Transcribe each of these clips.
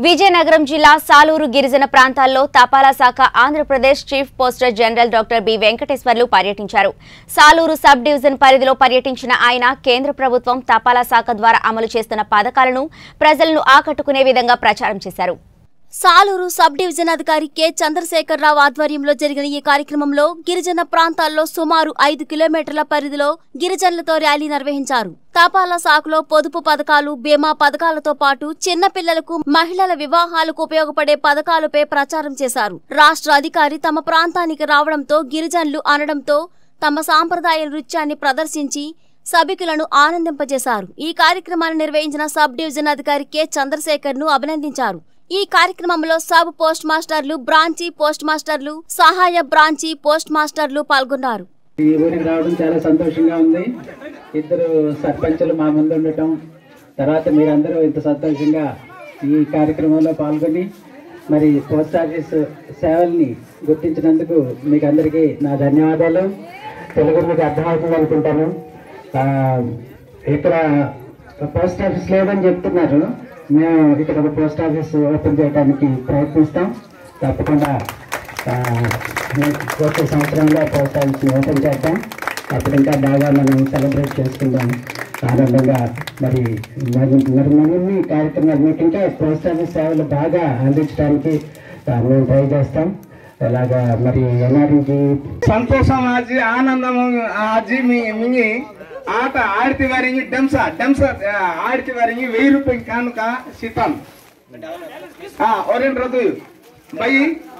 విజయనగరం జిల్లా సాలూరు గిరిజన ప్రాంతాల్లో తపాలా శాఖ Andhra Pradesh chief poster general doctor B Venkateswarlu పర్యటించారు సాలూరు సబ్ డివిజన్ పరిధిలో పర్యటించిన ఆయన కేంద్ర ప్రభుత్వం తపాలా శాఖ ద్వారా అమలు చేస్తున్న పథకాలను ప్రజలను ఆకట్టుకునే విధంగా ప్రచారం చేశారు సాలూరు సబ్ డివిజన్ అధికారి కె చంద్రశేఖర్ రావు ఆధ్వర్యంలో జరిగిన ఈ కార్యక్రమంలో గిరిజన ప్రాంతాల్లో సుమారు ఐదు కిలోమీటర్ల పరిధిలో గిరిజనులతో ర్యాలీ నిర్వహించారు తపాలా శాఖలో పొదుపు పథకాలు బీమా పథకాలతో పాటు చిన్న పిల్లలకు మహిళల వివాహాలకు ఉపయోగపడే పథకాలపై ప్రచారం చేశారు రాష్ట్ర అధికారి తమ ప్రాంతానికి రావడంతో గిరిజనులు అనడంతో తమ సాంప్రదాయ నృత్యాన్ని ప్రదర్శించి సభికులను ఆనందింపజేశారు ఈ కార్యక్రమాన్ని నిర్వహించిన సబ్ డివిజన్ అధికారి కె చంద్రశేఖర్ ను అభినందించారు ఈ కార్యక్రమంలో సబ్ పోస్ట్ మాస్టర్లు బ్రాంచి పోస్ట్ మాస్టర్లు సహాయ బ్రాంచి పోస్ట్ మాస్టర్లు పాల్గొన్నారు ఈ ఊరికి రావడం చాలా సంతోషంగా ఉంది ఇద్దరు సర్పంచులు మా ముందు ఉండటం తర్వాత మీరందరూ ఇంత సంతోషంగా ఈ కార్యక్రమంలో పాల్గొని మరి పోస్ట్ ఆఫీస్ సేవల్ని గుర్తించినందుకు మీకు అందరికీ నా ధన్యవాదాలు తెలుగు మీకు అర్థమవుతుంది అనుకుంటాను ఆ, ఇక్కడ పోస్ట్ ఆఫీస్ లేదని చెప్తున్నారు మేము ఇక్కడ ఒక పోస్ట్ ఆఫీస్ ఓపెన్ చేయడానికి ప్రయత్నిస్తాం తప్పకుండా ఆ, వచ్చే సంవత్సరంలో పోస్ట్ ఆఫీస్ ఓపెన్ చేద్దాం అప్పుడు ఇంకా బాగా మనం సెలబ్రేట్ చేసుకుందాం ఆనందంగా మరి మరి మరి మరిన్ని కార్యక్రమాలు మీకు ఇంకా పోస్ట్ ఆఫీస్ సేవలు బాగా అందించడానికి ఆ, మేము ట్రై చేస్తాం అలాగా మరి ఎన్ఆర్జీ సంతోషం ఆజీ ఆనందం ఆజీ మీ మింగి ఆట ఆడితే వారికి డెంస డెంస ఆడితే వారికి వెయ్యి రూపాయలు కానుక సీతం ఒరేంటి రదు బై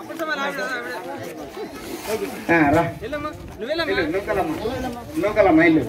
రా ఇల్లు, నూకలమ్మ నూకలమ్మ ఇల్లు